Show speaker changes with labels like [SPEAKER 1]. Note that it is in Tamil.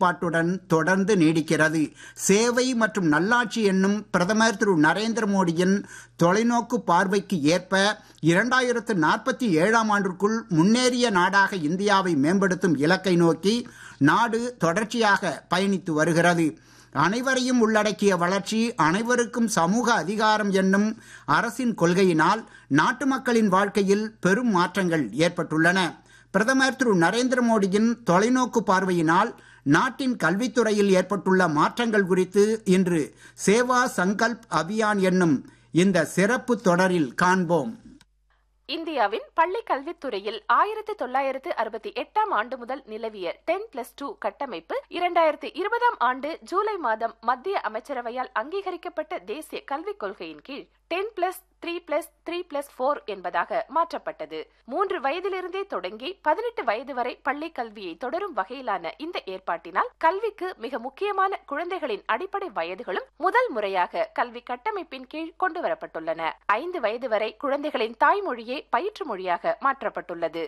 [SPEAKER 1] உறுதிப்பாட்டுடன் தொடர்ந்து நீடிக்கிறது சேவை மற்றும் நல்லாட்சி என்னும் பிரதமர் திரு நரேந்திர மோடியின் தொலைநோக்கு பார்வைக்கு ஏற்ப இரண்டாயிரத்து நாற்பத்தி ஏழாம் ஆண்டிற்குள் முன்னேறிய நாடாக இந்தியாவை மேம்படுத்தும் இலக்கை நோக்கி நாடு தொடர்ச்சியாக பயணித்து வருகிறது அனைவரையும் உள்ளடக்கிய வளர்ச்சி அனைவருக்கும் சமூக அதிகாரம் என்னும் அரசின் கொள்கையினால் நாட்டு மக்களின் வாழ்க்கையில் பெரும் மாற்றங்கள் ஏற்பட்டுள்ளன பிரதமர் திரு நரேந்திர மோடியின் தொலைநோக்கு பார்வையினால் நாட்டின் கல்வித்துறையில் ஏற்பட்டுள்ள மாற்றங்கள் குறித்து இன்று சேவா சங்கல்ப் அபியான் என்னும் இந்த சிறப்பு தொடரில் காண்போம்
[SPEAKER 2] இந்தியாவின் பள்ளி கல்வித்துறையில் ஆயிரத்தி தொள்ளாயிரத்து அறுபத்தி எட்டாம் ஆண்டு முதல் நிலவிய டென் பிளஸ் டூ கட்டமைப்பு இரண்டாயிரத்தி இருபதாம் ஆண்டு ஜூலை மாதம் மத்திய அமைச்சரவையால் அங்கீகரிக்கப்பட்ட தேசிய கல்விக் கொள்கையின் கீழ் ten plus three plus three plus four என்பதாக மாற்றப்பட்டது மூன்று வயதிலிருந்தே தொடங்கி பதினெட்டு வயது வரை பள்ளி கல்வியை தொடரும் வகையிலான இந்த ஏற்பாட்டினால் கல்விக்கு மிக முக்கியமான குழந்தைகளின் அடிப்படை வயதுகளும் முதல் முறையாக கல்வி கட்டமைப்பின் கீழ் கொண்டு வரப்பட்டுள்ளன ஐந்து வயது வரை குழந்தைகளின் தாய்மொழியே பயிற்று மொழியாக மாற்றப்பட்டுள்ளது